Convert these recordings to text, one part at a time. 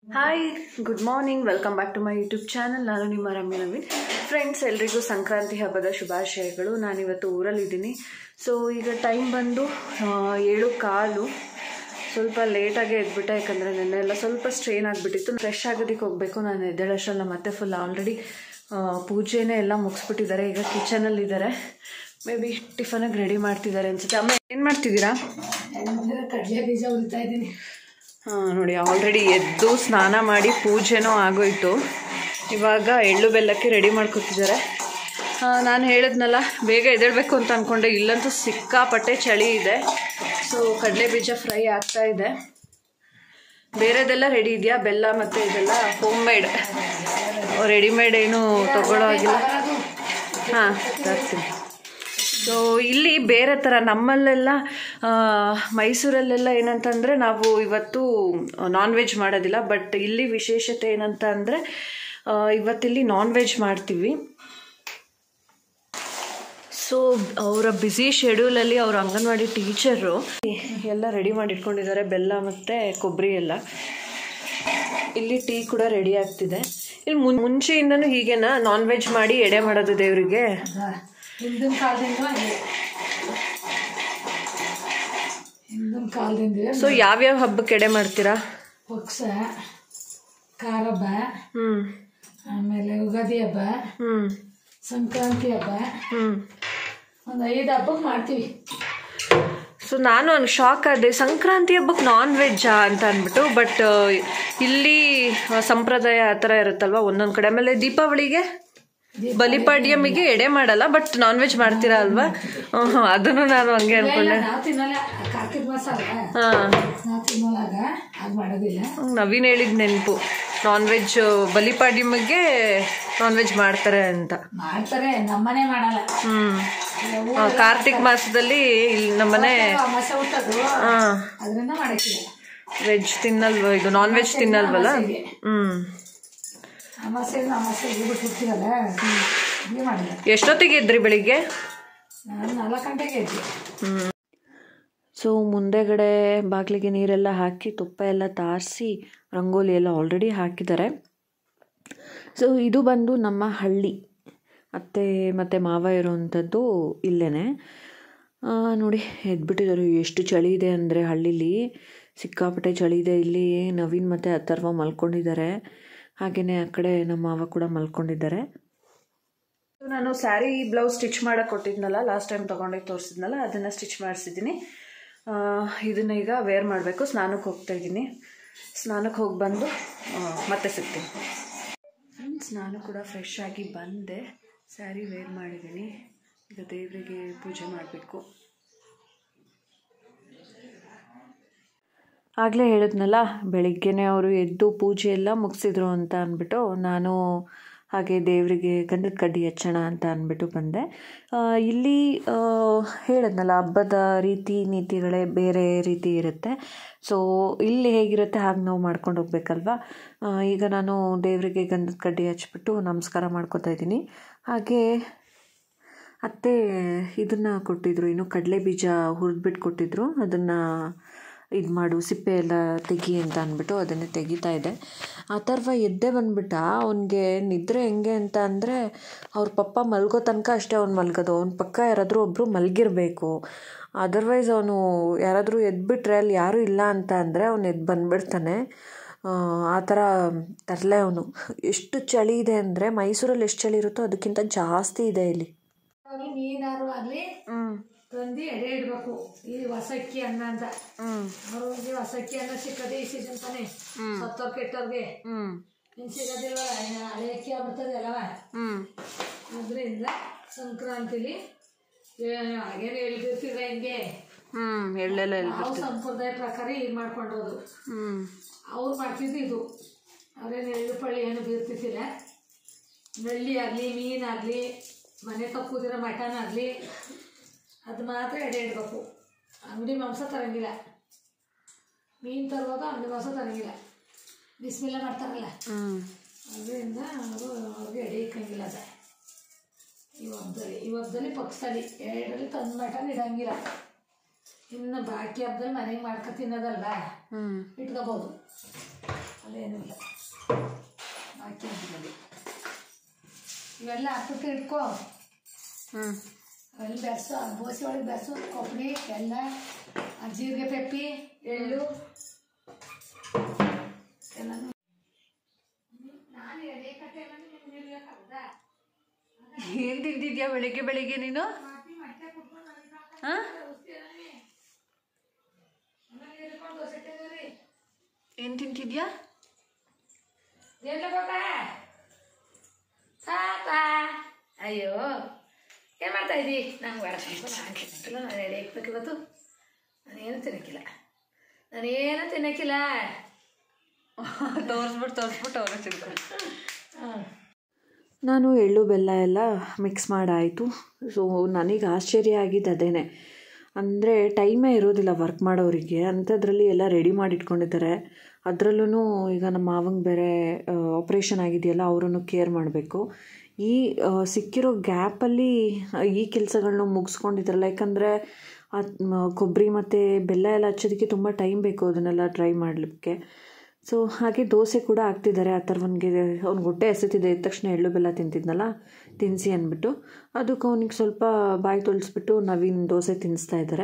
Hi good morning welcome back to my YouTube channel ನಾನು ನಿಮ್ಮ ರಮ್ಯ Naveen friends ಎಲ್ರಿಗೂ ಸಂಕ್ರಾಂತಿ ಹಬ್ಬದ ಶುಭಾಶಯಗಳು ನಾನಿವತ್ತು ಊರಲ್ಲಿದ್ದೀನಿ ಸೊ ಈಗ ಟೈಮ್ ಬಂದು ಆ, ಏಳು ಕಾಲು ಸ್ವಲ್ಪ ಲೇಟಾಗಿ ಎದ್ಬಿಟ್ಟೆ ಯಾಕಂದರೆ ನೆನ್ನೆ ಎಲ್ಲ ಸ್ವಲ್ಪ ಸ್ಟ್ರೈನ್ ಆಗಿಬಿಟ್ಟಿತ್ತು ಫ್ರೆಶ್ ಆಗೋದಕ್ಕೆ ಹೋಗಬೇಕು ನಾನು ಎದ್ದೇಳಷ್ಟಲ್ಲ ಮತ್ತೆ ಫುಲ್ ಆಲ್ರೆಡಿ ಪೂಜೆನೇ ಎಲ್ಲ ಮುಗಿಸ್ಬಿಟ್ಟಿದ್ದಾರೆ ಈಗ ಕಿಚನಲ್ಲಿದ್ದಾರೆ ಮೇ ಬಿ ಟಿಫನಾಗಿ ರೆಡಿ ಮಾಡ್ತಿದ್ದಾರೆ ಅನ್ಸುತ್ತೆ ಅಮ್ಮ ಏನು ಮಾಡ್ತಿದ್ದೀರಾ ಕಡಲೆ ಬೀಜ ಉರಿತಾ ಇದ್ದೀನಿ ಹಾಂ ನೋಡಿ ಆಲ್ರೆಡಿ ಎದ್ದು ಸ್ನಾನ ಮಾಡಿ ಪೂಜೆನೂ ಆಗೋಯ್ತು ಇವಾಗ ಎಳ್ಳು ಬೆಲ್ಲಕ್ಕೆ ರೆಡಿ ಮಾಡ್ಕೊತಿದ್ದಾರೆ ನಾನು ಹೇಳಿದ್ನಲ್ಲ ಬೇಗ ಎದ್ದೇಳಬೇಕು ಅಂತ ಅಂದ್ಕೊಂಡೆ ಇಲ್ಲಂತೂ ಸಿಕ್ಕಾಪಟ್ಟೆ ಚಳಿ ಇದೆ ಸೊ ಕಡಲೆ ಬೀಜ ಫ್ರೈ ಆಗ್ತಾ ಇದೆ ಬೇರೆದೆಲ್ಲ ರೆಡಿ ಇದೆಯಾ ಬೆಲ್ಲ ಮತ್ತು ಇದೆಲ್ಲ ಹೋಮ್ ಮೇಡ್ ರೆಡಿಮೇಡ್ ಏನು ತಗೊಳ್ಳೋ ಆಗಿಲ್ಲ ಹಾಂ ತರ್ತೀನಿ ಸೊ ಇಲ್ಲಿ ಬೇರೆ ಥರ ನಮ್ಮಲ್ಲೆಲ್ಲ ಆ, ಮೈಸೂರಲ್ಲೆಲ್ಲ ಏನಂತಂದರೆ ನಾವು ಇವತ್ತು ನಾನ್ ವೆಜ್ ಮಾಡೋದಿಲ್ಲ ಬಟ್ ಇಲ್ಲಿ ವಿಶೇಷತೆ ಏನಂತ ಅಂದರೆ ಇವತ್ತಿಲ್ಲಿ ನಾನ್ ವೆಜ್ ಮಾಡ್ತೀವಿ ಸೊ ಅವರ ಬ್ಯುಸಿ ಶೆಡ್ಯೂಲಲ್ಲಿ ಅವ್ರ ಅಂಗನವಾಡಿ ಟೀಚರು ಎಲ್ಲ ರೆಡಿ ಮಾಡಿ ಇಟ್ಕೊಂಡಿದ್ದಾರೆ ಬೆಲ್ಲ ಮತ್ತು ಕೊಬ್ಬರಿ ಎಲ್ಲ ಇಲ್ಲಿ ಟೀ ಕೂಡ ರೆಡಿ ಆಗ್ತಿದೆ ಇಲ್ಲಿ ಮುನ್ ಮುಂಚೆಯಿಂದನೂ ಹೀಗೇನಾ ನಾನ್ ವೆಜ್ ಮಾಡಿ ಎಡೆ ಮಾಡೋದು ದೇವರಿಗೆ ಹಿಂದಿನ ಕಾಲದಿಂದ ಹಂಗೆ ಹಿಂದಿನ ಕಾಲದಿಂದ ಸೊ ಯಾವ್ಯಾವ ಹಬ್ಬಕ್ಕೆ ಎಡೆ ಮಾಡ್ತೀರಾ ಪಕ್ಷ ಕಾರಬ್ಬ ಹ್ಞೂ ಆಮೇಲೆ ಯುಗಾದಿ ಹಬ್ಬ ಹ್ಞೂ ಸಂಕ್ರಾಂತಿ ಹಬ್ಬ ಹ್ಞೂ ಒಂದು ಐದು ಹಬ್ಬಕ್ಕೆ ಮಾಡ್ತೀವಿ ಸೊ ನಾನು ಒಂದು ಶಾಕ್ ಆದೆ ಸಂಕ್ರಾಂತಿ ಹಬ್ಬಕ್ಕೆ ನಾನ್ ವೆಜ್ಜಾ ಅಂತ ಅಂದ್ಬಿಟ್ಟು ಬಟ್ ಇಲ್ಲಿ ಆ, ಸಂಪ್ರದಾಯ ಆ ಥರ ಇರುತ್ತಲ್ವ ಒಂದೊಂದು ಕಡೆ ಆಮೇಲೆ ದೀಪಾವಳಿಗೆ ಬಲಿಪಾಡ್ಯಮಿಗೆ ಎಡೆ ಮಾಡಲ್ಲ ಬಟ್ ನಾನ್ ವೆಜ್ ಮಾಡ್ತೀರಾ ಅಲ್ವಾ ಹ್ಮ್, ಹ್ಮ್, ಅದನ್ನು ನಾನು ಹಂಗೆ ಅನ್ಕೊಂಡೆ ನಾವು ತಿನ್ನಲ್ಲ ಕಾರ್ತಿಕ ಮಾಸ ಅಲ್ಲ ಹಾಂ ನಾವು ತಿನ್ನೋವಾಗ ಅದು ಮಾಡೋದಿಲ್ಲ ನವೀನ್ ಹೇಳಿದ ನೆನಪು ನಾನ್ ವೆಜ್ ಬಲಿಪಾಡ್ಯಮಿಗೆ ನಾನ್ ವೆಜ್ ಮಾಡ್ತಾರೆ ಅಂತ ಮಾಡ್ತಾರೆ ನಮ್ಮನೆ ಮಾಡಲ್ಲ ಹ್ಮ್ ಆ, ಕಾರ್ತಿಕ್ ಮಾಸದಲ್ಲಿ ಇಲ್ಲಿ ನಮ್ಮನೆ ಅಮಾಸೆ ಹುಟ್ಟದು ಹಾಂ ಅದರಿಂದ ಮಾಡಕ್ಕಿಲ್ಲ ವೆಜ್ ತಿನ್ನಲ್ವ ಇದು ನಾನ್ ವೆಜ್ ತಿನ್ನಲ್ವಲ್ಲ ಅಮಾಸೆಗೆ. ಹ್ಮ್ ಅಮಾಸೆ ಅಮಾಸೆ ಬಿಟ್ಟು ಹುಟ್ಟಿರಲ್ಲ ಇದು ಮಾಡಿಲ್ಲ ಎಷ್ಟೊತ್ತಿಗೆ ಇದ್ರಿ ಬೆಳಿಗ್ಗೆ ನಾನು ನಾಲ್ಕು ಗಂಟೆಗೆ ಇದ್ದೆ ಸೊ ಮುಂದೆಗಡೆ ಬಾಗಿಲಿಗೆ ನೀರೆಲ್ಲ ಹಾಕಿ ತುಪ್ಪ ಎಲ್ಲ ತಾರಿಸಿ ರಂಗೋಲಿ ಎಲ್ಲ ಆಲ್ರೆಡಿ ಹಾಕಿದ್ದಾರೆ ಸೊ ಇದು ಬಂದು ನಮ್ಮ ಹಳ್ಳಿ ಅತ್ತೆ ಮತ್ತು ಮಾವ ಇರೋವಂಥದ್ದು ಇಲ್ಲೇ ನೋಡಿ ಎದ್ಬಿಟ್ಟಿದ್ದಾರೆ ಎಷ್ಟು ಚಳಿ ಇದೆ ಅಂದರೆ ಹಳ್ಳೀಲಿ ಸಿಕ್ಕಾಪಟ್ಟೆ ಚಳಿ ಇದೆ ಇಲ್ಲಿ ನವೀನ್ ಮತ್ತು ಅಥರ್ವ ಮಲ್ಕೊಂಡಿದ್ದಾರೆ ಹಾಗೆಯೇ ಆ ಕಡೆ ನಮ್ಮ ಮಾವ ಕೂಡ ಮಲ್ಕೊಂಡಿದ್ದಾರೆ ನಾನು ಸ್ಯಾರಿ ಬ್ಲೌಸ್ ಸ್ಟಿಚ್ ಮಾಡಕ್ಕೆ ಕೊಟ್ಟಿದ್ನಲ್ಲ ಲಾಸ್ಟ್ ಟೈಮ್ ತೊಗೊಂಡೋಗಿ ತೋರಿಸಿದ್ನಲ್ಲ ಅದನ್ನು ಸ್ಟಿಚ್ ಮಾಡಿಸಿದ್ದೀನಿ ಇದನ್ನ ಈಗ ವೇರ್ ಮಾಡಬೇಕು ಸ್ನಾನಕ್ಕೆ ಹೋಗ್ತಾ ಇದ್ದೀನಿ ಸ್ನಾನಕ್ಕೆ ಹೋಗಿ ಬಂದು ಆ, ಮತ್ತೆ ಸಿಗ್ತೀನಿ ಫ್ರೆಂಡ್ಸ್ ನಾನು ಕೂಡ ಫ್ರೆಶ್ ಆಗಿ ಬಂದೆ ಸ್ಯಾರಿ ವೇರ್ ಮಾಡಿದ್ದೀನಿ ಈಗ ದೇವರಿಗೆ ಪೂಜೆ ಮಾಡಬೇಕು ಆಗಲೇ ಹೇಳಿದ್ನಲ್ಲ ಬೆಳಿಗ್ಗೆನೇ ಅವರು ಎದ್ದು ಪೂಜೆ ಎಲ್ಲ ಮುಗಿಸಿದ್ರು ಅಂತ ಅಂದ್ಬಿಟ್ಟು ನಾನು ಹಾಗೆ ದೇವರಿಗೆ ಗಂಧದ ಕಡ್ಡಿ ಹಚ್ಚೋಣ ಅಂತ ಅಂದ್ಬಿಟ್ಟು ಬಂದೆ ಆ, ಇಲ್ಲಿ ಆ, ಹೇಳಿದ್ನಲ್ಲ ಹಬ್ಬದ ರೀತಿ ನೀತಿಗಳೇ ಬೇರೆ ರೀತಿ ಇರುತ್ತೆ ಸೊ ಇಲ್ಲಿ ಹೇಗಿರುತ್ತೆ ಹಾಗೆ ನಾವು ಮಾಡ್ಕೊಂಡು ಹೋಗ್ಬೇಕಲ್ವಾ ಆ, ಈಗ ನಾನು ದೇವರಿಗೆ ಗಂಧದ ಕಡ್ಡಿ ಹಚ್ಬಿಟ್ಟು ನಮಸ್ಕಾರ ಮಾಡ್ಕೊತಾ ಇದ್ದೀನಿ ಹಾಗೆ ಅತ್ತೆ ಇದನ್ನು ಕೊಟ್ಟಿದ್ರು ಏನು ಕಡಲೆ ಬೀಜ ಹುರಿದ್ಬಿಟ್ಟು ಕೊಟ್ಟಿದ್ರು ಅದನ್ನು ಇದು ಮಾಡು ಸಿಪ್ಪೆ ಎಲ್ಲ ತೆಗಿ ಅಂತ ಅಂದ್ಬಿಟ್ಟು ಅದನ್ನೇ ತೆಗಿತಾ ಇದೆ ಅಥರ್ವ ಎದ್ದೆ ಬಂದ್ಬಿಟ್ಟ ಅವನಿಗೆ ನಿದ್ರೆ ಹೆಂಗೆ ಅಂತ ಅಂದರೆ ಅವ್ರ ಪಪ್ಪ ಮಲ್ಗೋ ತನಕ ಅಷ್ಟೇ ಅವ್ನು ಮಲ್ಗೋದು ಅವ್ನ ಪಕ್ಕ ಯಾರಾದರೂ ಒಬ್ಬರು ಮಲಗಿರ್ಬೇಕು ಅದರ್ವೈಸ್ ಅವನು ಯಾರಾದರೂ ಎದ್ಬಿಟ್ರೆ ಅಲ್ಲಿ ಯಾರೂ ಇಲ್ಲ ಅಂತ ಅಂದರೆ ಅವನು ಎದ್ದು ಬಂದ್ಬಿಡ್ತಾನೆ ಆ, ಆ ಥರ ತರಲೆ ಅವನು ಎಷ್ಟು ಚಳಿ ಇದೆ ಅಂದರೆ ಮೈಸೂರಲ್ಲಿ ಎಷ್ಟು ಚಳಿ ಇರುತ್ತೋ ಅದಕ್ಕಿಂತ ಜಾಸ್ತಿ ಇದೆ ಇಲ್ಲಿ ಆಗ್ಲಿ ಮೀನಾರು ಆಗಲಿ ಹ್ಞೂ ತಂದು ಎಡೆ ಇಡಬೇಕು ಈ ಹೊಸಕ್ಕಿ ಅನ್ನ ಅಂತ ಹ್ಞೂ ಅವ್ರಿಗೆ ಹೊಸಕ್ಕಿ ಅನ್ನ ಸಿಕ್ಕದೆ ಈ ಸೀಸನ್ ತಾನೆ ಸತ್ತೋರ್ ಕೆಟ್ಟವ್ರಿಗೆ ಹ್ಞೂ ಇನ್ನು ಸಿಗೋದಿಲ್ವ ಇನ್ನು ಹಳೆ ಅಕ್ಕಿ ಆಗ್ಬಿಡ್ತದೆ ಅಲ್ಲವ ಹ್ಞೂ ಅದರಿಂದ ಸಂಕ್ರಾಂತಿಲಿ ಹಾಗೇನು ಹೇಳ್ತಿರ್ತಿದ್ರೆ ಹಿಂಗೆ ಹ್ಞೂ ಎಳ್ಳೆಲ್ಲ ಎಲ್ಲಿ ನಾವು ಸಂಪ್ರದಾಯ ಪ್ರಕಾರ ಇದು ಮಾಡ್ಕೊಂಡೋದು ಹ್ಞೂ ಅವ್ರು ಮಾಡ್ತಿದ್ದು ಇದು ಅವ್ರೇನು ಎಳ್ಳು ಪಳ್ಳಿ ಏನು ಬೀರ್ತಿದ್ದಿಲ್ಲ ನಳ್ಳಿ ಆಗಲಿ ಮೀನಾಗಲಿ ಮನೆ ತಪ್ಪುದಿರೋ ಮಟನ್ ಆಗಲಿ ಅದು ಮಾತ್ರ ಎಡೆ ಇಡಬೇಕು ಅಂಗಡಿ ಮಾಂಸ ತರಂಗಿಲ್ಲ ಮೀನು ತರ್ಬೋದು ಅಂಗಡಿ ಮಾಂಸ ತರಂಗಿಲ್ಲ ಬಿಸಿಮಿಲ್ಲ ಮಾಡ್ತಾರಲ್ಲ ಹ್ಞೂ ಅದರಿಂದ ಅವರು ಅವ್ರಿಗೆ ಎಡೆ ಇಕ್ಕಂಗಿಲ್ಲ ಅದ ಈ ಹಬ್ಬದಲ್ಲಿ ಈ ಹಬ್ಬದಲ್ಲಿ ಪಕ್ಷದಲ್ಲಿ ಎರಡರಲ್ಲಿ ತಂದು ಮಟನ್ ಇಡಂಗಿಲ್ಲ ಇನ್ನು ಬಾಕಿ ಹಬ್ಬದಲ್ಲಿ ಮನೆಗೆ ಮಾಡ್ಕೊ ತಿನ್ನೋದಲ್ವಾ ಹ್ಞೂ ಇಟ್ಕೋಬೋದು ಅದೇನಿಲ್ಲ ಹಾಕಿ ಅಂದ್ರಲ್ಲಿ ಇವೆಲ್ಲ ಹಾಕ್ಬಿಟ್ಟು ಇಟ್ಕೋ ಹ್ಞೂ ಅಲ್ಲಿ ಬೆರ್ಸು ಆ ಬೋಸಿ ಒಳಗೆ ಬೆರ್ಸು ಕೊಬ್ಬರಿ ಎಲ್ಲ ಆ ಜೀರಿಗೆ ಪೆಪ್ಪಿ ಎಳ್ಳು ಎಲ್ಲನೂ ನಾನು ಎಡೆ ಕಟ್ಟೆ ಏನು ತಿಂತಿದ್ಯಾ ಬೆಳಿಗ್ಗೆ ಬೆಳಿಗ್ಗೆ ನೀನು ಹಾಂ ಏನು ತಿಂತಿದ್ಯಾ ಏನು ಪಾಪ ಪಾಪ ಅಯ್ಯೋ ಏನು ಮಾಡ್ತಾ ಇದ್ದಿ ನಂಗೆ ಬೇಡ ಸ್ವಲ್ಪ ನಾನು ತಿನ್ನಕ್ಕಿಲ್ಲ ನಾನು ಎಡೆ ಇಕ್ಬೇಕು ಇವತ್ತು ನಾನೇನು ತಿನ್ನಕ್ಕಿಲ್ಲ ನಾನೇನು ತಿನ್ನಕ್ಕಿಲ್ಲ ತೋರಿಸ್ಬಿಟ್ಟು ತೋರಿಸ್ಬಿಟ್ಟು ಅವ್ರಿಗೆ ತಿಳ್ಕೊಂಡು ಹಾಂ ನಾನು ಎಳ್ಳು ಬೆಲ್ಲ ಎಲ್ಲ ಮಿಕ್ಸ್ ಮಾಡಾಯಿತು ಸೊ ನನಗೆ ಆಶ್ಚರ್ಯ ಆಗಿದ್ದು ಅದೇನೆ ಅಂದರೆ ಟೈಮೇ ಇರೋದಿಲ್ಲ ವರ್ಕ್ ಮಾಡೋರಿಗೆ ಅಂಥದ್ರಲ್ಲಿ ಎಲ್ಲ ರೆಡಿ ಮಾಡಿ ಇಟ್ಕೊಂಡಿದ್ದಾರೆ ಅದರಲ್ಲೂ ಈಗ ನಮ್ಮ ಮಾವಂಗೆ ಬೇರೆ ಆಪ್ರೇಷನ್ ಆಗಿದೆಯಲ್ಲ ಅವರನ್ನು ಕೇರ್ ಮಾಡಬೇಕು ಈ ಆ, ಸಿಕ್ಕಿರೋ ಗ್ಯಾಪಲ್ಲಿ ಈ ಕೆಲಸಗಳನ್ನ ಮುಗಿಸ್ಕೊಂಡಿದ್ದಾರಲ್ಲ ಯಾಕಂದರೆ ಕೊಬ್ಬರಿ ಮತ್ತು ಬೆಲ್ಲ ಎಲ್ಲ ಹಚ್ಚೋದಕ್ಕೆ ತುಂಬ ಟೈಮ್ ಬೇಕು ಅದನ್ನೆಲ್ಲ ಟ್ರೈ ಮಾಡಲಿಕ್ಕೆ ಸೊ ಹಾಗೆ ದೋಸೆ ಕೂಡ ಹಾಕ್ತಿದ್ದಾರೆ ಆ ಥರವನಿಗೆ ಅವ್ನಿಗೆ ಹೊಟ್ಟೆ ಎಸೆತಿದೆ ಇದ್ದ ತಕ್ಷಣ ಎಳ್ಳು ಬೆಲ್ಲ ತಿಂತಿದ್ನಲ್ಲ ತಿನ್ನಿಸಿ ಅಂದ್ಬಿಟ್ಟು ಅದಕ್ಕೆ ಅವನಿಗೆ ಸ್ವಲ್ಪ ಬಾಯಿ ತೊಳಿಸ್ಬಿಟ್ಟು ನವೀನ್ ದೋಸೆ ತಿನ್ನಿಸ್ತಾ ಇದ್ದಾರೆ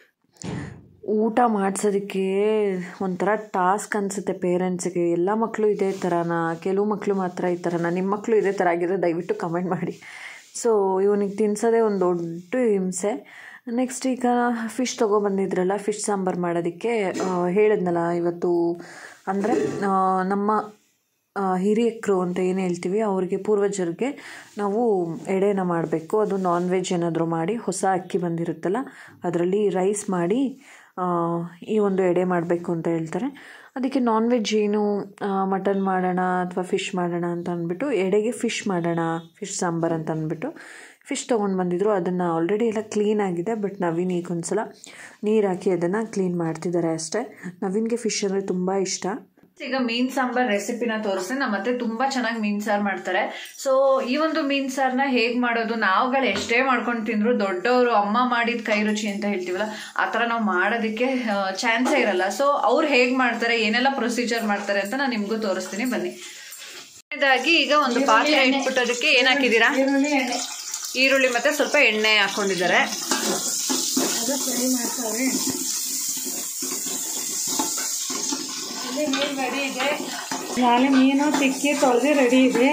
ಊಟ ಮಾಡಿಸೋದಕ್ಕೆ ಒಂಥರ ಟಾಸ್ಕ್ ಅನಿಸುತ್ತೆ ಪೇರೆಂಟ್ಸಿಗೆ ಎಲ್ಲ ಮಕ್ಕಳು ಇದೇ ಥರನಾ ಕೆಲವು ಮಕ್ಕಳು ಮಾತ್ರ ಈ ಥರನಾ ನಿಮ್ಮ ಮಕ್ಕಳು ಇದೇ ಥರ ಆಗಿದ್ರೆ ದಯವಿಟ್ಟು ಕಮೆಂಟ್ ಮಾಡಿ ಸೊ ಇವನಿಗೆ ತಿನ್ಸೋದೇ ಒಂದು ದೊಡ್ಡ ಹಿಂಸೆ ನೆಕ್ಸ್ಟ್ ಈಗ ಫಿಶ್ ತೊಗೊಬಂದಿದ್ರಲ್ಲ ಫಿಶ್ ಸಾಂಬಾರು ಮಾಡೋದಕ್ಕೆ ಆ, ಹೇಳಿದ್ನಲ್ಲ ಇವತ್ತು ಅಂದರೆ ನಮ್ಮ ಆ, ಹಿರಿಯಕ್ರು ಅಂತ ಏನು ಹೇಳ್ತೀವಿ ಅವ್ರಿಗೆ ಪೂರ್ವಜರಿಗೆ ನಾವು ಎಡೆನ ಮಾಡಬೇಕು ಅದು ನಾನ್ ವೆಜ್ ಏನಾದರೂ ಮಾಡಿ ಹೊಸ ಅಕ್ಕಿ ಬಂದಿರುತ್ತಲ್ಲ ಅದರಲ್ಲಿ ರೈಸ್ ಮಾಡಿ ಆ, ಈ ಒಂದು ಎಡೆ ಮಾಡಬೇಕು ಅಂತ ಹೇಳ್ತಾರೆ ಅದಕ್ಕೆ ನಾನ್ ವೆಜ್ ಏನು ಮಟನ್ ಮಾಡೋಣ ಅಥವಾ ಫಿಶ್ ಮಾಡೋಣ ಅಂತ ಅಂದ್ಬಿಟ್ಟು ಎಡೆಗೆ ಫಿಶ್ ಮಾಡೋಣ ಫಿಶ್ ಸಾಂಬಾರು ಅಂತ ಅಂದ್ಬಿಟ್ಟು ಫಿಶ್ ತೊಗೊಂಡು ಬಂದಿದ್ರು ಅದನ್ನು ಆಲ್ರೆಡಿ ಎಲ್ಲ ಕ್ಲೀನ್ ಆಗಿದೆ ಬಟ್ ನವೀನ್ ಈಗ ಒಂದ್ಸಲ ನೀರು ಹಾಕಿ ಅದನ್ನು ಕ್ಲೀನ್ ಮಾಡ್ತಿದ್ದಾರೆ ಅಷ್ಟೇ ನವೀನ್ಗೆ ಫಿಶ್ ಅಂದರೆ ತುಂಬ ಇಷ್ಟ ಈಗ ಮೀನ್ ಸಾಂಬಾರ್ ರೆಸಿಪಿನ ತೋರಿಸಿ ನಮ್ಮ ಮತ್ತೆ ತುಂಬಾ ಚೆನ್ನಾಗಿ ಮೀನ್ ಸಾರ್ ಮಾಡ್ತಾರೆ ಸೊ ಈ ಒಂದು ಮೀನ್ ಸಾರ್ನ ಹೇಗ್ ಮಾಡೋದು ನಾವುಗಳು ಎಷ್ಟೇ ಮಾಡ್ಕೊಂಡು ತಿಂದ್ರು ದೊಡ್ಡವರು ಅಮ್ಮ ಮಾಡಿದ ಕೈ ರುಚಿ ಅಂತ ಹೇಳ್ತೀವಲ್ಲ ಆ ತರ ನಾವು ಮಾಡೋದಕ್ಕೆ ಚಾನ್ಸೇ ಇರಲ್ಲ ಸೊ ಅವ್ರು ಹೇಗ್ ಮಾಡ್ತಾರೆ ಏನೆಲ್ಲ ಪ್ರೊಸೀಜರ್ ಮಾಡ್ತಾರೆ ಅಂತ ನಾನು ನಿಮ್ಗೂ ತೋರಿಸ್ತೀನಿ ಬನ್ನಿ ಇದಾಗಿ ಈಗ ಒಂದು ಪಾತ್ರೆ ಇಟ್ಬಿಟ್ಟು ಅದಕ್ಕೆ ಏನ್ ಹಾಕಿದೀರಾ ಈರುಳ್ಳಿ ಎಣ್ಣೆ ಈರುಳ್ಳಿ ಮತ್ತೆ ಸ್ವಲ್ಪ ಎಣ್ಣೆ ಹಾಕೊಂಡಿದ್ದಾರೆ ಅದು ಫ್ರೈ ಮಾಡ್ತಾರೆ ಇಲ್ಲಿ ಮೀನು ರೆಡಿ ಇದೆ ನಾಳೆ ಮೀನು ತಿಕ್ಕಿ ತೊಳೆದು ರೆಡಿ ಇದೆ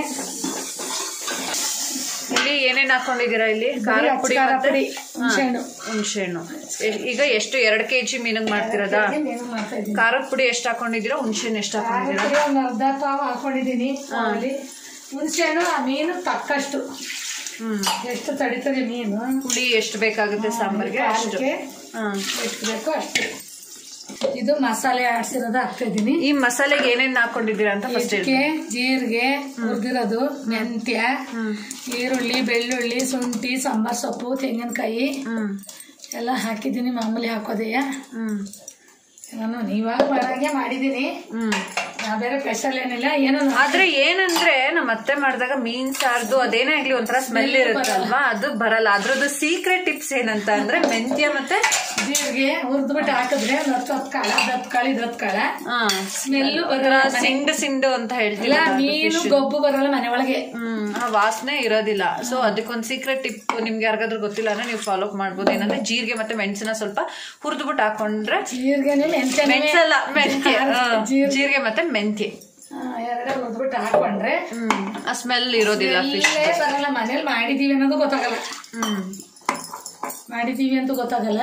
ಇಲ್ಲಿ ಏನೇನ್ ಹಾಕೊಂಡಿದೀರಾ ಇಲ್ಲಿ ಖಾರ ಬರೀ ಪುಡಿ ಅಚ್ಕಾರ ಮತ್ತೆ ಪುಡಿ, ಹುಣ್ಸೆಹಣ್ಣು. ಹುಣಸೆಹಣ್ಣು ಈಗ ಎಷ್ಟು ಎರಡು ಕೆಜಿ ಮೀನಿಗೆ ಮಾಡ್ತಿರೋದಾ ಮೀನು ಮಾಡ್ತಾ ಇದ್ದೀನಿ ಖಾರದ ಪುಡಿ ಎಷ್ಟು ಹಾಕೊಂಡಿದ್ದೀರಾ ಹುಣಸೆಹಣ್ಣು ಎಷ್ಟು ಹಾಕೊಂಡಿದ್ದೀರಾ ಖಾರದ ಪುಡಿ ಒಂದು ಅರ್ಧ ಪಾವ್ ಹಾಕೊಂಡಿದ್ದೀನಿ ಅಲ್ಲಿ ಹುಣಸೆಹಣ್ಣು ಆ ಮೀನು ತಕ್ಕಷ್ಟು ಹ್ಮ್ ಎಷ್ಟು ತಡಿತದೆ ಮೀನು ಹುಳಿ ಎಷ್ಟು ಬೇಕಾಗುತ್ತೆ ಸಾಂಬಾರ್ಗೆ ಅಷ್ಟು ಅದಕ್ಕೆ ಹ್ಮ್. ಎಷ್ಟು ಬೇಕೋ ಅಷ್ಟು ಇದು ಮಸಾಲೆ ಆಡ್ಸಿರೋದು ಹಾಕ್ತಾ ಇದ್ದೀನಿ ಈ ಮಸಾಲೆಗೆ ಏನೇನ್ ಹಾಕೊಂಡಿದ್ದೀರಾ ಅಂತ ಫಸ್ಟ್ ಹೇಳಿ ಇದಕ್ಕೆ ಜೀರಿಗೆ ಹುರಿದಿರೋದು ಮೆಂತ್ಯ ಈರುಳ್ಳಿ ಬೆಳ್ಳುಳ್ಳಿ ಶುಂಠಿ ಸಾಂಬಾರ್ ಸೊಪ್ಪು ತೆಂಗಿನಕಾಯಿ ಹ್ಮ್ ಎಲ್ಲ ಹಾಕಿದ್ದೀನಿ ಮಾಮೂಲಿ ಹಾಕೋದೆಯ ಹ್ಮ್ ನಾನು ಇವಾಗ ಬರಾಗೆ ಮಾಡಿದ್ದೀನಿ ಹ್ಮ್ ನಾ ಬೇರೆ ಸ್ಪೆಷಲ್ ಏನಿಲ್ಲ ಏನೋ ನಾ- ಆದ್ರೆ ಏನಂದ್ರೆ ನಮ್ಮ ಅತ್ತೆ ಮಾಡಿದಾಗ ಮೀನ್ ಸಾರ್ದು ಅದೇನೇ ಆಗ್ಲಿ ಒಂಥರ ಸ್ಮೆಲ್ ಇರುತ್ತಲ್ವಾ ಅದು ಬರಲ್ಲ ಅದ್ರದ್ದು ಸೀಕ್ರೆಟ್ ಟಿಪ್ಸ್ ಏನಂತ ಅಂದ್ರೆ ಮೆಂತ್ಯ ಮತ್ತೆ ಜೀರಿಗೆ ಹುರಿದ್ಬಿಟ್ಟು ಹಾಕಿದ್ರೆ ಒಂದು ಹತ್ತು ಹತ್ತು ಕಾಳ ಹತ್ತು ಕಾಳು ಇದು ಹತ್ತು ಕಾಳ ಹಾ ಸ್ಮೆಲ್ಲು ಒಂಥರ ಬರಲ್ಲ ಮನೆ- ಸಿಂಡು ಸಿಂಡು ಅಂತ ಹೇಳ್ತೀವಿ ಇಲ್ಲ ಮೀನು ಗೊಬ್ಬು ಬರಲ್ಲ ಮನೆ ಒಳಗೆ ಹ್ಮ್ ಆ ವಾಸನೆ ಇರೋದಿಲ್ಲ ಸೊ ಅದಕ್ಕೊಂದು ಸೀಕ್ರೆಟ್ ಟಿಪ್ ನಿಮ್ಗೆ ಯಾರಿಗಾದ್ರೂ ಗೊತ್ತಿಲ್ಲ ಅಂದ್ರೆ ನೀವು ಫಾಲೋ ಮಾಡ್ಬೋದು ಏನಂದ್ರೆ ಜೀರಿಗೆ ಮತ್ತೆ ಮೆಣಸಿನ ಸ್ವಲ್ಪ ಹುರಿದ್ಬಿಟ್ಟು ಹಾಕೊಂಡ್ರೆ ಜೀರಿಗೆನೆ ಮೆಂತ್ಯ ಮೆಣಸಲ್ಲ ಮೆಂತ್ಯ ಹಾ, ಜೀರಿಗೆ ಜೀರಿಗೆ ಮತ್ತೆ ಮೆಂತ್ಯ ಎರಡೇ ಹುರಿದ್ಬಿಟ್ಟು ಹಾಕೊಂಡ್ರೆ ಹ್ಮ್ ಆ ಸ್ಮೆಲ್ ಇರೋದಿಲ್ಲ ಫಿಶ್ ಇಲ್ಲೇ ಬರಲ್ಲ ಮನೇಲಿ ಮಾಡಿದೀವಿ ಅನ್ನೋದು ಗೊತ್ತಾಗಲ್ಲ ಹ್ಮ್ ಮಾಡಿದೀವಿ ಅಂತ ಗೊತ್ತಾಗಲ್ಲ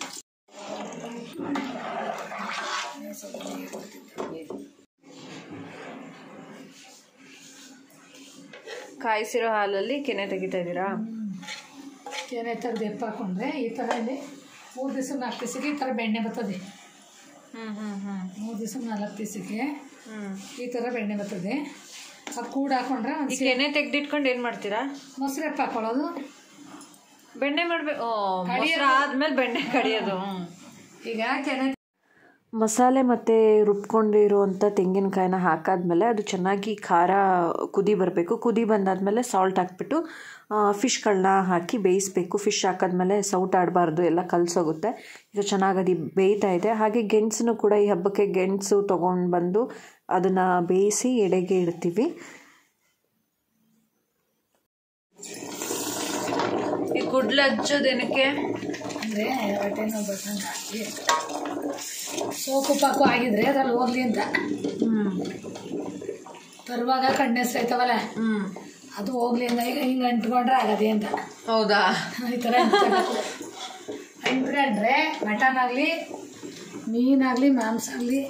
ಕಾಯಿಸಿರೋ ಹಾಲಲ್ಲಿ ಕೆನೆ ತೆಗಿತಾ ಇದ್ದೀರಾ ಏನೇ ತೆಗ್ದು ಎಪ್ಪ ಹಾಕೊಂಡ್ರೆ ಈ ಥರ ಇಲ್ಲಿ ಮೂರು ದಿವಸ ನಾಲ್ಕು ದಿವಸಕ್ಕೆ ಈ ಥರ ಬೆಣ್ಣೆ ಬರ್ತದೆ ಹ್ಮ್ ಹ್ಮ್ ಹ್ಮ್ ಮೂರು ದಿವಸ ನಾಲ್ಕು ದಿವಸಕ್ಕೆ ಹ್ಮ್ ಈ ಥರ ಬೆಣ್ಣೆ ಬರ್ತದೆ ಆ ಕೂಡು ಹಾಕೊಂಡ್ರೆ ಈ ಒಂದು ಕೆನೆ ತೆಗ್ದಿಟ್ಕೊಂಡು ಏನ್ ಮಾಡ್ತೀರಾ ಮೊಸರು ಎಪ್ಪ ಹಾಕೊಳ್ಳೋದು ಬೆಣ್ಣೆ ಮಾಡ್ಬೇಕು ಓ ಮೊಸರು ಆದ್ಮೇಲೆ ಬೆಣ್ಣೆ ಕಡಿಯೋದು ಹ್ಮ್ ಈಗ ಕೆನೆ ಮಸಾಲೆ ಮತ್ತು ರುಬ್ಕೊಂಡಿರುವಂಥ ತೆಂಗಿನಕಾಯಿನ ಹಾಕಾದ್ಮೇಲೆ ಅದು ಚೆನ್ನಾಗಿ ಖಾರ ಕುದಿ ಬರಬೇಕು ಕುದಿ ಬಂದಾದಮೇಲೆ ಸಾಲ್ಟ್ ಹಾಕ್ಬಿಟ್ಟು ಫಿಶ್ಗಳನ್ನ ಹಾಕಿ ಬೇಯಿಸಬೇಕು ಫಿಶ್ ಹಾಕಾದ್ಮೇಲೆ ಸೌಟ್ ಆಡಬಾರ್ದು ಎಲ್ಲ ಕಲಸೋಗುತ್ತೆ ಈಗ ಚೆನ್ನಾಗಿ ಅದು ಬೇಯ್ತಾ ಇದೆ ಹಾಗೆ ಗೆಣಸನ್ನು ಕೂಡ ಈ ಹಬ್ಬಕ್ಕೆ ಗೆಣಸು ತೊಗೊಂಡು ಬಂದು ಅದನ್ನು ಬೇಯಿಸಿ ಎಡೆಗೆ ಇಡ್ತೀವಿ ಈ ಕುಡ್ಲು ಹಚ್ಚೋದೇನಕ್ಕೆ ಅಂದರೆ ಹೊಟ್ಟೆ ನೋವು ಬರ್ತಂಗೆ ಹಾಕಿ ಸೋಕು ಪಾಕು ಆಗಿದ್ರೆ ಅದ್ರಲ್ಲಿ ಹೋಗ್ಲಿ ಅಂತ ಹ್ಮ್ ತರುವಾಗ ಕಣ್ಣೆಸ್ರು ಐತವಲ್ಲ ಹ್ಮ್ ಅದು ಹೋಗ್ಲಿ ಅಂತ ಈಗ ಹಿಂಗೆ ಅಂಟ್ಕೊಂಡ್ರೆ ಆಗದೆ ಅಂತ ಹೌದಾ ಈ ಥರ ಅಂಟ್ಕೋಬೇಕು. ಅಂಟ್ಕೊಂಡ್ರೆ ಮಟನ್ ಆಗಲಿ ಮೀನಾಗಲಿ ಮಾಂಸ ಆಗಲಿ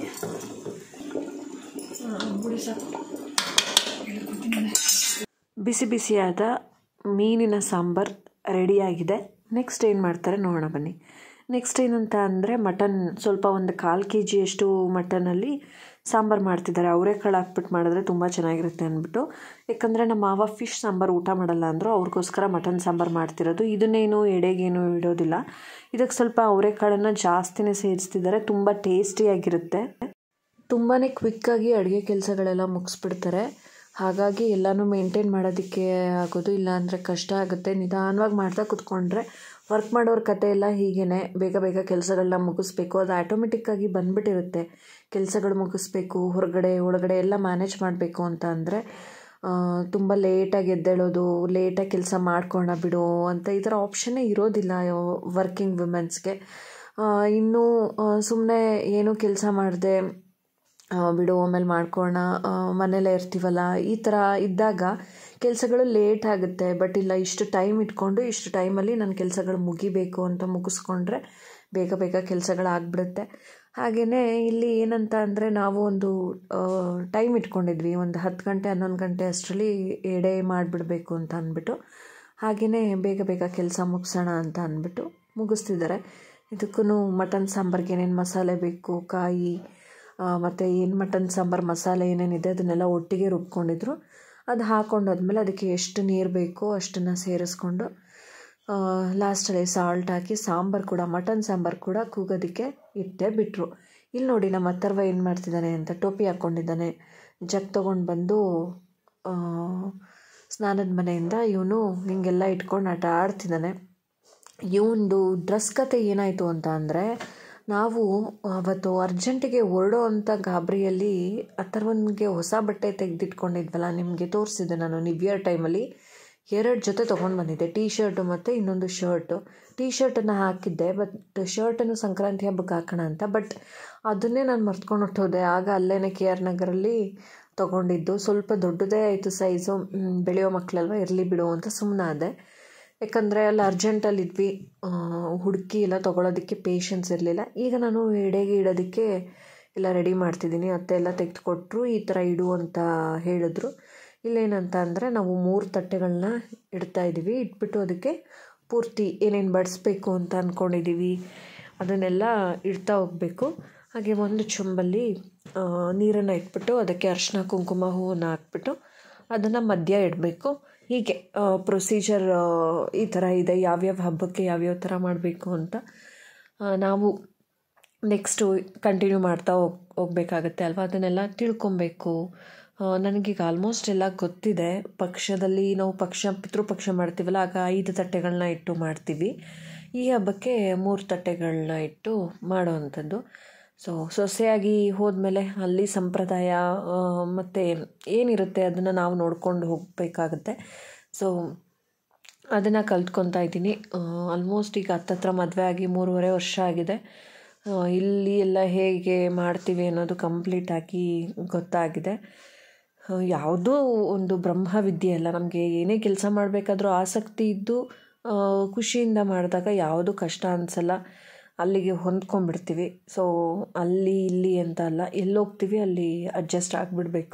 ಬಿಡಿ ಸಾಕು ಹೇಳ್ಕೊತೀನಿ. ಬಿಸಿ ಬಿಸಿಯಾದ ಮೀನಿನ ಸಾಂಬಾರ್ ರೆಡಿಯಾಗಿದೆ ನೆಕ್ಸ್ಟ್ ಏನು ಮಾಡ್ತಾರೆ ನೋಡೋಣ ಬನ್ನಿ ನೆಕ್ಸ್ಟ್ ಏನಂತ ಅಂದರೆ ಮಟನ್ ಸ್ವಲ್ಪ ಒಂದು ಕಾಲು ಕೆ ಜಿಯಷ್ಟು ಮಟನಲ್ಲಿ ಸಾಂಬಾರು ಮಾಡ್ತಿದ್ದಾರೆ ಅವರೆಕಾಳು ಹಾಕ್ಬಿಟ್ಟು ಮಾಡಿದ್ರೆ ತುಂಬ ಚೆನ್ನಾಗಿರುತ್ತೆ ಅಂದ್ಬಿಟ್ಟು ಯಾಕಂದರೆ ನಮ್ಮ ಮಾವ ಫಿಶ್ ಸಾಂಬಾರು ಊಟ ಮಾಡಲ್ಲ ಅಂದರು ಅವ್ರಿಗೋಸ್ಕರ ಮಟನ್ ಸಾಂಬಾರು ಮಾಡ್ತಿರೋದು ಇದನ್ನೇನು ಎಡೆಗೇನು ಇಡೋದಿಲ್ಲ ಇದಕ್ಕೆ ಸ್ವಲ್ಪ ಅವರೆಕಾಳನ್ನು ಜಾಸ್ತಿನೇ ಸೇರಿಸ್ತಿದ್ದಾರೆ ತುಂಬ ಟೇಸ್ಟಿಯಾಗಿರುತ್ತೆ ತುಂಬಾ ಕ್ವಿಕ್ಕಾಗಿ ಅಡುಗೆ ಕೆಲಸಗಳೆಲ್ಲ ಮುಗಿಸ್ಬಿಡ್ತಾರೆ ಹಾಗಾಗಿ ಎಲ್ಲನೂ ಮೇಂಟೈನ್ ಮಾಡೋದಕ್ಕೆ ಆಗೋದು ಇಲ್ಲಾಂದರೆ ಕಷ್ಟ ಆಗುತ್ತೆ ನಿಧಾನವಾಗಿ ಮಾಡ್ತಾ ಕೂತ್ಕೊಂಡ್ರೆ ವರ್ಕ್ ಮಾಡೋರ ಕತೆ ಎಲ್ಲ ಹೀಗೇ ಬೇಗ ಬೇಗ ಕೆಲಸಗಳನ್ನ ಮುಗಿಸ್ಬೇಕು ಅದು ಆಟೋಮೆಟಿಕ್ಕಾಗಿ ಬಂದ್ಬಿಟ್ಟಿರುತ್ತೆ ಕೆಲಸಗಳು ಮುಗಿಸ್ಬೇಕು ಹೊರಗಡೆ ಒಳಗಡೆ ಎಲ್ಲ ಮ್ಯಾನೇಜ್ ಮಾಡಬೇಕು ಅಂತ ಅಂದರೆ ತುಂಬ ಲೇಟಾಗಿ ಎದ್ದೇಳೋದು ಲೇಟಾಗಿ ಕೆಲಸ ಮಾಡ್ಕೊಳ್ಳೋಣ ಬಿಡು ಅಂತ ಈ ಥರ ಆಪ್ಷನ್ನೇ ಇರೋದಿಲ್ಲ ವರ್ಕಿಂಗ್ ವುಮೆನ್ಸ್ಗೆ ಇನ್ನೂ ಸುಮ್ಮನೆ ಏನೂ ಕೆಲಸ ಮಾಡದೆ ಬಿಡು ಆಮೇಲೆ ಮಾಡ್ಕೊಳ್ಳೋಣ ಮನೇಲೇ ಇರ್ತೀವಲ್ಲ ಈ ಥರ ಇದ್ದಾಗ ಕೆಲಸಗಳು ಲೇಟ್ ಆಗುತ್ತೆ ಬಟ್ ಇಲ್ಲ ಇಷ್ಟು ಟೈಮ್ ಇಟ್ಕೊಂಡು ಇಷ್ಟು ಟೈಮಲ್ಲಿ ನನ್ನ ಕೆಲಸಗಳು ಮುಗಿಬೇಕು ಅಂತ ಮುಗಿಸ್ಕೊಂಡ್ರೆ ಬೇಗ ಬೇಗ ಕೆಲಸಗಳಾಗ್ಬಿಡುತ್ತೆ ಹಾಗೆಯೇ ಇಲ್ಲಿ ಏನಂತ ಅಂದರೆ ನಾವು ಒಂದು ಟೈಮ್ ಇಟ್ಕೊಂಡಿದ್ವಿ ಒಂದು ಹತ್ತು ಗಂಟೆ ಹನ್ನೊಂದು ಗಂಟೆ ಅಷ್ಟರಲ್ಲಿ ಎಡೆ ಮಾಡಿಬಿಡ್ಬೇಕು ಅಂತ ಅಂದ್ಬಿಟ್ಟು ಹಾಗೆಯೇ ಬೇಗ ಬೇಗ ಕೆಲಸ ಮುಗಿಸೋಣ ಅಂತ ಅಂದ್ಬಿಟ್ಟು ಮುಗಿಸ್ತಿದ್ದಾರೆ ಇದಕ್ಕೂ ಮಟನ್ ಸಾಂಬಾರ್ಗೆ ಏನೇನು ಮಸಾಲೆ ಬೇಕು ಕಾಯಿ ಮತ್ತು ಏನು ಮಟನ್ ಸಾಂಬಾರು ಮಸಾಲೆ ಏನೇನಿದೆ ಅದನ್ನೆಲ್ಲ ಒಟ್ಟಿಗೆ ರುಬ್ಕೊಂಡಿದ್ರು ಅದು ಹಾಕೊಂಡಾದ್ಮೇಲೆ ಅದಕ್ಕೆ ಎಷ್ಟು ನೀರು ಬೇಕೋ ಅಷ್ಟನ್ನು ಸೇರಿಸ್ಕೊಂಡು ಲಾಸ್ಟಲ್ಲಿ ಸಾಲ್ಟ್ ಹಾಕಿ ಸಾಂಬಾರು ಕೂಡ ಮಟನ್ ಸಾಂಬಾರು ಕೂಡ ಕೂಗೋದಕ್ಕೆ ಇಟ್ಟೆ ಬಿಟ್ಟರು ಇಲ್ಲಿ ನೋಡಿ ನಮ್ಮ ಅಥರ್ವ ಏನು ಮಾಡ್ತಿದ್ದಾನೆ ಅಂತ ಟೋಪಿ ಹಾಕ್ಕೊಂಡಿದ್ದಾನೆ ಜಗ್ ತೊಗೊಂಡು ಬಂದು ಸ್ನಾನದ ಮನೆಯಿಂದ ಇವನು ಹಿಂಗೆಲ್ಲ ಇಟ್ಕೊಂಡು ಆಟ ಆಡ್ತಿದ್ದಾನೆ ಇವಂದು ಡ್ರೆಸ್ ಕತೆ ಏನಾಯಿತು ಅಂತ ಅಂದರೆ ನಾವು ಅವತ್ತು ಅರ್ಜೆಂಟಿಗೆ ಹೊರಡೋ ಅಂಥ ಗಾಬರಿಯಲ್ಲಿ ಅಥರ್ವನ್ಗೆ ಹೊಸ ಬಟ್ಟೆ ತೆಗೆದಿಟ್ಕೊಂಡಿದ್ವಲ್ಲ ನಿಮಗೆ ತೋರಿಸಿದ್ದೆ ನಾನು ನಿವಿಯರ್ ಟೈಮಲ್ಲಿ ಎರಡು ಜೊತೆ ತೊಗೊಂಡು ಬಂದಿದ್ದೆ ಟೀ ಶರ್ಟು ಮತ್ತು ಇನ್ನೊಂದು ಶರ್ಟು ಟೀ ಶರ್ಟನ್ನು ಹಾಕಿದ್ದೆ ಬಟ್ ಶರ್ಟನ್ನು ಸಂಕ್ರಾಂತಿ ಹಬ್ಬಕ್ಕೆ ಹಾಕೋಣ ಅಂತ ಬಟ್ ಅದನ್ನೇ ನಾನು ಮರ್ತ್ಕೊಂಡು ಹೊಟ್ಟೋದೆ ಆಗ ಅಲ್ಲೇ ಕೆ ಆರ್ ನಗರಲ್ಲಿ ತೊಗೊಂಡಿದ್ದು ಸ್ವಲ್ಪ ದೊಡ್ಡದೇ ಆಯಿತು ಸೈಜು ಬೆಳೆಯೋ ಮಕ್ಕಳಲ್ವ ಇರಲಿ ಬಿಡು ಅಂತ ಸುಮ್ಮನಾದೆ ಯಾಕಂದರೆ ಅಲ್ಲಿ ಅರ್ಜೆಂಟಲ್ಲಿದ್ವಿ ಹುಡುಕಿ ಎಲ್ಲ ತೊಗೊಳೋದಕ್ಕೆ ಪೇಷನ್ಸ್ ಇರಲಿಲ್ಲ ಈಗ ನಾನು ಎಡೆಗೆ ಇಡೋದಕ್ಕೆ ಎಲ್ಲ ರೆಡಿ ಮಾಡ್ತಿದ್ದೀನಿ ಅತ್ತೆ ಎಲ್ಲ ತೆಗೆದುಕೊಟ್ರು ಈ ಥರ ಇಡು ಅಂತ ಹೇಳಿದ್ರು ಇಲ್ಲೇನಂತ ಅಂದರೆ ನಾವು ಮೂರು ತಟ್ಟೆಗಳನ್ನ ಇಡ್ತಾ ಇದ್ದೀವಿ ಇಟ್ಬಿಟ್ಟು ಅದಕ್ಕೆ ಪೂರ್ತಿ ಏನೇನು ಬಡಿಸ್ಬೇಕು ಅಂತ ಅಂದ್ಕೊಂಡಿದ್ದೀವಿ ಅದನ್ನೆಲ್ಲ ಇಡ್ತಾ ಹೋಗಬೇಕು ಹಾಗೆ ಒಂದು ಚೊಂಬಲ್ಲಿ ನೀರನ್ನು ಇಟ್ಬಿಟ್ಟು ಅದಕ್ಕೆ ಅರಿಶಿನ ಕುಂಕುಮ ಹೂವನ್ನು ಹಾಕ್ಬಿಟ್ಟು ಅದನ್ನು ಮಧ್ಯ ಇಡಬೇಕು ಹೀಗೆ ಪ್ರೊಸೀಜರ್ ಈ ಥರ ಇದೆ ಯಾವ್ಯಾವ ಹಬ್ಬಕ್ಕೆ ಯಾವ್ಯಾವ ಥರ ಮಾಡಬೇಕು ಅಂತ ನಾವು ನೆಕ್ಸ್ಟು ಕಂಟಿನ್ಯೂ ಮಾಡ್ತಾ ಹೋಗ್ ಹೋಗ್ಬೇಕಾಗತ್ತೆ ಅಲ್ವಾ ಅದನ್ನೆಲ್ಲ ತಿಳ್ಕೊಬೇಕು ನನಗೀಗ ಆಲ್ಮೋಸ್ಟ್ ಎಲ್ಲ ಗೊತ್ತಿದೆ ಪಕ್ಷದಲ್ಲಿ ನಾವು ಪಕ್ಷ ಪಿತೃಪಕ್ಷ ಮಾಡ್ತೀವಲ್ಲ ಆಗ ಐದು ತಟ್ಟೆಗಳನ್ನ ಇಟ್ಟು ಮಾಡ್ತೀವಿ ಈ ಹಬ್ಬಕ್ಕೆ ಮೂರು ತಟ್ಟೆಗಳನ್ನ ಇಟ್ಟು ಮಾಡೋವಂಥದ್ದು ಸೊ ಸೊಸೆಯಾಗಿ ಹೋದ್ಮೇಲೆ ಅಲ್ಲಿ ಸಂಪ್ರದಾಯ ಮತ್ತು ಏನಿರುತ್ತೆ ಅದನ್ನು ನಾವು ನೋಡ್ಕೊಂಡು ಹೋಗಬೇಕಾಗತ್ತೆ ಸೊ ಅದನ್ನು ಕಲ್ತ್ಕೊತಾ ಇದ್ದೀನಿ ಆಲ್ಮೋಸ್ಟ್ ಈಗ ಹತ್ತತ್ರ ಮದುವೆ ಆಗಿ ಮೂರುವರೆ ವರ್ಷ ಆಗಿದೆ ಇಲ್ಲಿ ಎಲ್ಲ ಹೇಗೆ ಮಾಡ್ತೀವಿ ಅನ್ನೋದು ಕಂಪ್ಲೀಟಾಗಿ ಗೊತ್ತಾಗಿದೆ ಯಾವುದೂ ಒಂದು ಬ್ರಹ್ಮವಿದ್ಯೆ ಅಲ್ಲ ನಮಗೆ ಏನೇ ಕೆಲಸ ಮಾಡಬೇಕಾದ್ರೂ ಆಸಕ್ತಿ ಇದ್ದು ಖುಷಿಯಿಂದ ಮಾಡಿದಾಗ ಯಾವುದೂ ಕಷ್ಟ ಅನಿಸಲ್ಲ ಅಲ್ಲಿಗೆ ಹೊಂದ್ಕೊಂಡ್ಬಿಡ್ತೀವಿ ಸೊ ಅಲ್ಲಿ ಇಲ್ಲಿ ಅಂತ ಅಲ್ಲ ಎಲ್ಲಿ ಹೋಗ್ತೀವಿ ಅಲ್ಲಿ ಅಡ್ಜಸ್ಟ್ ಆಗಿಬಿಡ್ಬೇಕು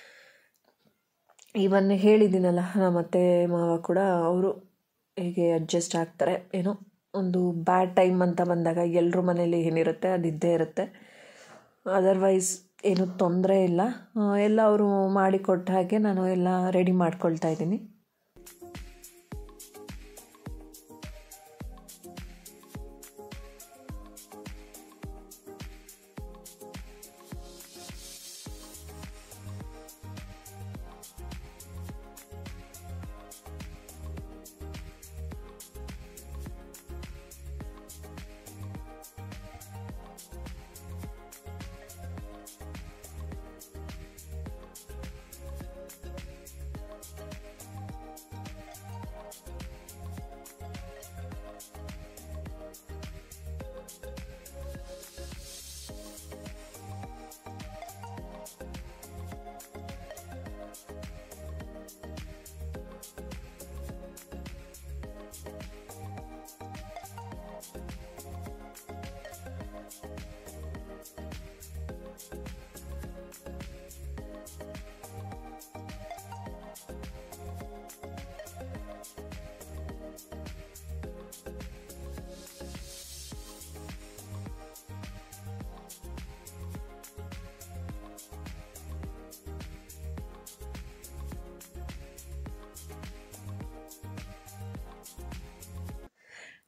ಇವನ್ ಹೇಳಿದ್ದೀನಲ್ಲ ನಮ್ಮ ಅತ್ತೆ ಮಾವ ಕೂಡ ಅವರು ಹೀಗೆ ಅಡ್ಜಸ್ಟ್ ಆಗ್ತಾರೆ ಏನೋ ಒಂದು ಬ್ಯಾಡ್ ಟೈಮ್ ಅಂತ ಬಂದಾಗ ಎಲ್ಲರ ಮನೇಲಿ ಏನಿರುತ್ತೆ ಅದು ಇದ್ದೇ ಇರುತ್ತೆ ಅದರ್ವೈಸ್ ಏನೂ ತೊಂದರೆ ಇಲ್ಲ ಎಲ್ಲ ಅವರು ಮಾಡಿಕೊಟ್ಟ ಹಾಗೆ ನಾನು ಎಲ್ಲ ರೆಡಿ ಮಾಡ್ಕೊಳ್ತಾ ಇದ್ದೀನಿ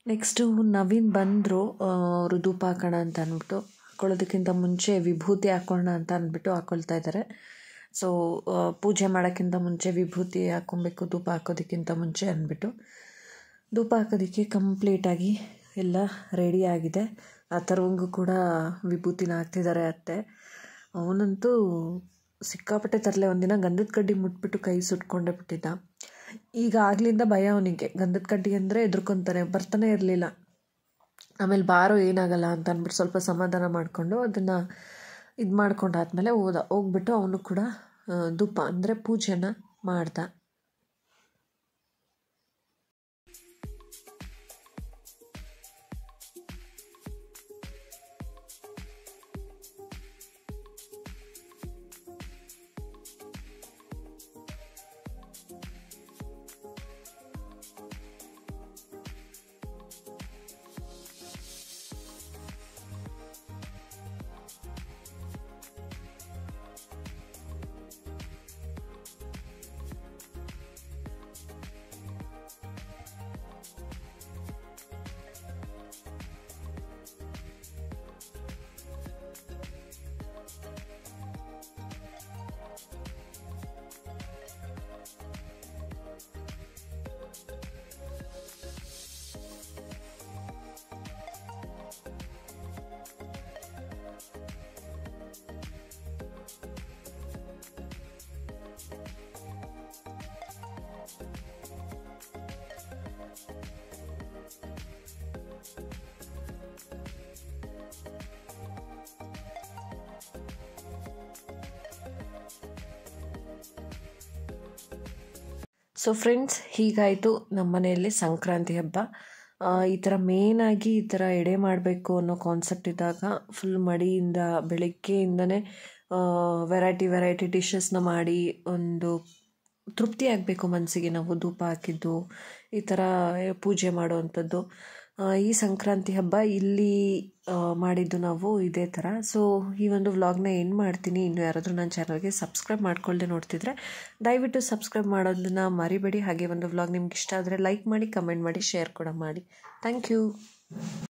ನೆಕ್ಸ್ಟು ನವೀನ್ ಬಂದರು ಅವರು ಧೂಪ ಹಾಕೋಣ ಅಂತ ಅಂದ್ಬಿಟ್ಟು ಹಾಕೊಳ್ಳೋದಕ್ಕಿಂತ ಮುಂಚೆ ವಿಭೂತಿ ಹಾಕೋಣ ಅಂತ ಅಂದ್ಬಿಟ್ಟು ಹಾಕೊಳ್ತಾ ಇದ್ದಾರೆ ಸೊ ಪೂಜೆ ಮಾಡೋಕ್ಕಿಂತ ಮುಂಚೆ ವಿಭೂತಿ ಹಾಕ್ಕೊಬೇಕು ಧೂಪ ಹಾಕೋದಕ್ಕಿಂತ ಮುಂಚೆ ಅಂದ್ಬಿಟ್ಟು ಧೂಪ ಹಾಕೋದಕ್ಕೆ ಕಂಪ್ಲೀಟಾಗಿ ಎಲ್ಲ ರೆಡಿ ಆಗಿದೆ ಆ ಥರವಂಗೂ ಕೂಡ ವಿಭೂತಿನ ಹಾಕ್ತಿದ್ದಾರೆ ಅತ್ತೆ ಅವನಂತೂ ಸಿಕ್ಕಾಪಟ್ಟೆ ತರಲೆ ಒಂದಿನ ಗಂಧದ ಕಡ್ಡಿ ಮುಟ್ಬಿಟ್ಟು ಕೈ ಸುಟ್ಕೊಂಡೇ ಬಿಟ್ಟಿದ್ದ ಈಗ ಆಗ್ಲಿಂದ ಭಯ ಅವನಿಗೆ ಗಂಧದ ಕಡ್ಡಿ ಅಂದರೆ ಎದುರ್ಕೊತಾನೆ ಬರ್ತಾನೆ ಇರಲಿಲ್ಲ ಆಮೇಲೆ ಬಾರೋ ಏನಾಗಲ್ಲ ಅಂತ ಅಂದ್ಬಿಟ್ಟು ಸ್ವಲ್ಪ ಸಮಾಧಾನ ಮಾಡಿಕೊಂಡು ಅದನ್ನು ಇದು ಮಾಡ್ಕೊಂಡಾದ್ಮೇಲೆ ಹೋದ ಹೋಗ್ಬಿಟ್ಟು ಅವನು ಕೂಡ ಆ, ಧೂಪ ಅಂದರೆ ಪೂಜೆನ ಮಾಡ್ದ ಸೊ ಫ್ರೆಂಡ್ಸ್ ಹೀಗಾಯಿತು ನಮ್ಮ ಮನೆಯಲ್ಲಿ ಸಂಕ್ರಾಂತಿ ಹಬ್ಬ ಆ, ಈ ಥರ ಮೇನಾಗಿ ಈ ಥರ ಎಡೆ ಮಾಡಬೇಕು ಅನ್ನೋ ಕಾನ್ಸೆಪ್ಟ್ ಇದ್ದಾಗ ಫುಲ್ ಮಡಿಯಿಂದ ಬೆಳಗ್ಗೆಯಿಂದನೇ ವೆರೈಟಿ ವೆರೈಟಿ ಡಿಶಸ್ನ ಮಾಡಿ ಒಂದು ತೃಪ್ತಿ ಆಗಬೇಕು ಮನಸ್ಸಿಗೆ ನಾವು ಧೂಪ ಹಾಕಿದ್ದು ಈ ಥರ ಪೂಜೆ ಮಾಡುವಂಥದ್ದು ಆ, ಈ ಸಂಕ್ರಾಂತಿ ಹಬ್ಬ ಇಲ್ಲಿ ಆ, ಮಾಡಿದ್ದು ನಾವು ಇದೇ ಥರ ಸೊ ಈ ಒಂದು ವ್ಲಾಗ್ನ ಏನು ಮಾಡ್ತೀನಿ ಇನ್ನು ಯಾರಾದರೂ ನನ್ನ ಚಾನಲ್ಗೆ ಸಬ್ಸ್ಕ್ರೈಬ್ ಮಾಡ್ಕೊಳ್ಳದೆ ನೋಡ್ತಿದ್ರೆ ದಯವಿಟ್ಟು ಸಬ್ಸ್ಕ್ರೈಬ್ ಮಾಡೋದನ್ನ ಮರಿಬೇಡಿ ಹಾಗೆ ಒಂದು ವ್ಲಾಗ್ ನಿಮ್ಗೆ ಇಷ್ಟ ಆದರೆ ಲೈಕ್ ಮಾಡಿ ಕಮೆಂಟ್ ಮಾಡಿ ಶೇರ್ ಕೂಡ ಮಾಡಿ ಥ್ಯಾಂಕ್ ಯು